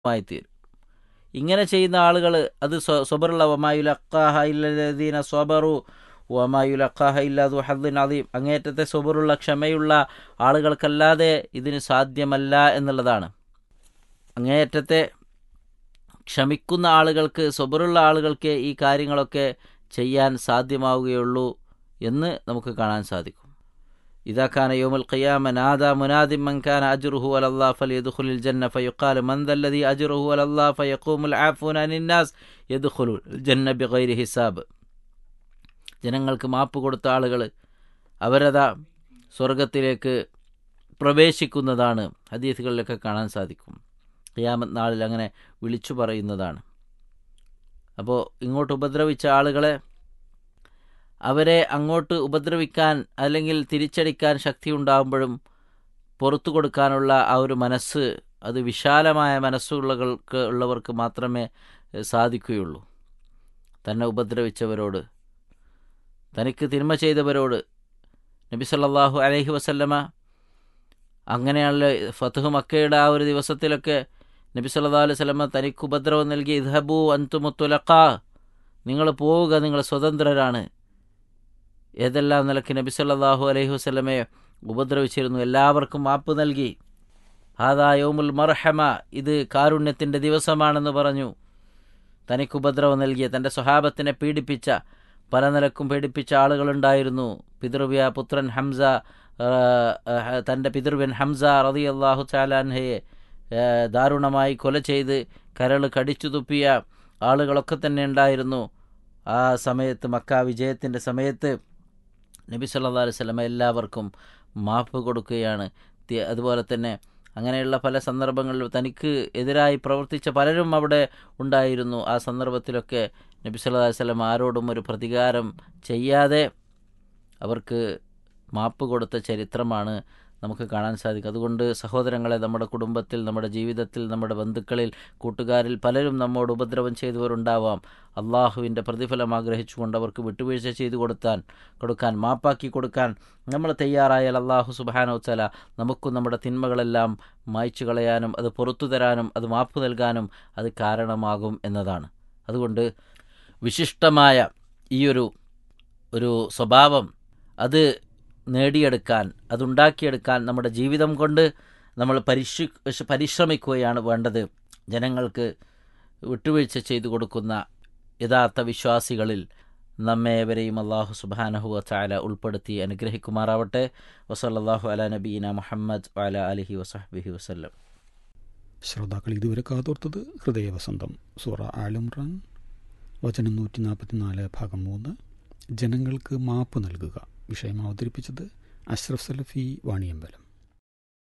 മായി തീരും ഇങ്ങനെ ചെയ്യുന്ന ആളുകൾ അത് സ്വബറുള്ള വമായുലക്കാഹ ഇല്ലദീന സ്വബറു വമായുലക്കാഹ ഇല്ലാതു ഹദ്ദിൻ അദീം അങ്ങേറ്റത്തെ സ്വബറുള്ള ക്ഷമയുള്ള ആളുകൾക്കല്ലാതെ ഇതിന് സാധ്യമല്ല എന്നുള്ളതാണ് അങ്ങേയറ്റത്തെ ക്ഷമിക്കുന്ന ആളുകൾക്ക് സ്വബറുള്ള ആളുകൾക്ക് ഈ കാര്യങ്ങളൊക്കെ ചെയ്യാൻ സാധ്യമാവുകയുള്ളൂ എന്ന് നമുക്ക് കാണാൻ സാധിക്കും إذا كان يوم القيامة نادى مناد من كان أجره على الله فليدخل الجنة فيقال من ذا الذي أجره على الله فيقوم العافون عن الناس يدخل الجنة بغير حساب ജനങ്ങൾക്ക് മാപ്പ് കൊടുത്ത ആളുകൾ അവരതാ സ്വർഗത്തിലേക്ക് പ്രവേശിക്കുന്നതാണ് ഹദീസുകളിലൊക്കെ കാണാൻ സാധിക്കും ഖിയാമത്ത് നാളിൽ അങ്ങനെ വിളിച്ചു പറയുന്നതാണ് അപ്പോൾ ഇങ്ങോട്ട് ഉപദ്രവിച്ച ആളുകളെ അവരെ അങ്ങോട്ട് ഉപദ്രവിക്കാൻ അല്ലെങ്കിൽ തിരിച്ചടിക്കാൻ ശക്തി ഉണ്ടാകുമ്പോഴും പുറത്തു കൊടുക്കാനുള്ള ആ ഒരു മനസ്സ് അത് വിശാലമായ മനസ്സുള്ളവർക്ക് ഉള്ളവർക്ക് മാത്രമേ സാധിക്കുകയുള്ളൂ തന്നെ ഉപദ്രവിച്ചവരോട് തനിക്ക് തിന്മ ചെയ്തവരോട് നബി സല്ലാഹു അലഹി വസല്ലമ അങ്ങനെയുള്ള ഫത്തുഹ് മക്കയുടെ ആ ഒരു ദിവസത്തിലൊക്കെ നബി സല്ലാ അലൈഹി സ്വലമ തനിക്ക് ഉപദ്രവം നൽകി ഇദ്ഹബു അന്തുമുത്തുലക്ക നിങ്ങൾ പോവുക നിങ്ങൾ സ്വതന്ത്രരാണ് ഏതെല്ലാം നിലയ്ക്ക് നബി സല്ലാഹു അലൈഹി വസ്ലമയെ ഉപദ്രവിച്ചിരുന്നു എല്ലാവർക്കും മാപ്പ് നൽകി ഹാദാ യോമുൽ മർഹമ ഇത് കാരുണ്യത്തിൻ്റെ ദിവസമാണെന്ന് പറഞ്ഞു തനിക്ക് ഉപദ്രവം നൽകിയ തൻ്റെ സ്വഹാബത്തിനെ പീഡിപ്പിച്ച പല നിലക്കും പീഡിപ്പിച്ച ആളുകളുണ്ടായിരുന്നു പിതൃവ്യ പുത്രൻ ഹംസ തൻ്റെ പിതൃവ്യൻ ഹംസ റതി അള്ളാഹു ചാലാൻഹയെ ദാരുണമായി കൊല ചെയ്ത് കരൾ കടിച്ചു തുപ്പിയ ആളുകളൊക്കെ തന്നെ ഉണ്ടായിരുന്നു ആ സമയത്ത് മക്ക വിജയത്തിൻ്റെ സമയത്ത് നബി സല്ലാ അലൈഹി സ്വലമ എല്ലാവർക്കും മാപ്പ് കൊടുക്കുകയാണ് അതുപോലെ തന്നെ അങ്ങനെയുള്ള പല സന്ദർഭങ്ങളിലും തനിക്ക് എതിരായി പ്രവർത്തിച്ച പലരും അവിടെ ഉണ്ടായിരുന്നു ആ സന്ദർഭത്തിലൊക്കെ നബി സല്ലാ അലൈഹി സ്വലം ആരോടും ഒരു പ്രതികാരം ചെയ്യാതെ അവർക്ക് മാപ്പ് കൊടുത്ത ചരിത്രമാണ് നമുക്ക് കാണാൻ സാധിക്കും അതുകൊണ്ട് സഹോദരങ്ങളെ നമ്മുടെ കുടുംബത്തിൽ നമ്മുടെ ജീവിതത്തിൽ നമ്മുടെ ബന്ധുക്കളിൽ കൂട്ടുകാരിൽ പലരും നമ്മോട് ഉപദ്രവം ചെയ്തവരുണ്ടാവാം അള്ളാഹുവിൻ്റെ പ്രതിഫലം ആഗ്രഹിച്ചുകൊണ്ട് അവർക്ക് വിട്ടുവീഴ്ച ചെയ്തു കൊടുത്താൻ കൊടുക്കാൻ മാപ്പാക്കി കൊടുക്കാൻ നമ്മൾ തയ്യാറായാൽ അള്ളാഹു സുബാനോച്ചല നമുക്കും നമ്മുടെ തിന്മകളെല്ലാം മായ്ച്ചു കളയാനും അത് പുറത്തു തരാനും അത് മാപ്പ് നൽകാനും അത് കാരണമാകും എന്നതാണ് അതുകൊണ്ട് വിശിഷ്ടമായ ഈയൊരു ഒരു സ്വഭാവം അത് നേടിയെടുക്കാൻ അതുണ്ടാക്കിയെടുക്കാൻ നമ്മുടെ ജീവിതം കൊണ്ട് നമ്മൾ പരിശു പരിശ്രമിക്കുകയാണ് വേണ്ടത് ജനങ്ങൾക്ക് വിട്ടുവീഴ്ച ചെയ്തു കൊടുക്കുന്ന യഥാർത്ഥ വിശ്വാസികളിൽ നമ്മേവരെയും അള്ളാഹു സുബാനഹുവ ചാല ഉൾപ്പെടുത്തി അനുഗ്രഹിക്കുമാറാവട്ടെ വസല്ലാഹു അല നബീന മുഹമ്മദ് അല അലഹി വസഹബിഹി വസ്ല്ലം ശ്രോതാക്കൾ ഇതുവരെ കാതോർത്തത് ഹൃദയവസന്തം സൂറ ആലുംറാൻ വചനം നൂറ്റി നാൽപ്പത്തിനാല് ഭാഗം മൂന്ന് ജനങ്ങൾക്ക് മാപ്പ് നൽകുക വിഷയം അവതരിപ്പിച്ചത് അഷ്റഫ് സലഫി വാണിയമ്പലം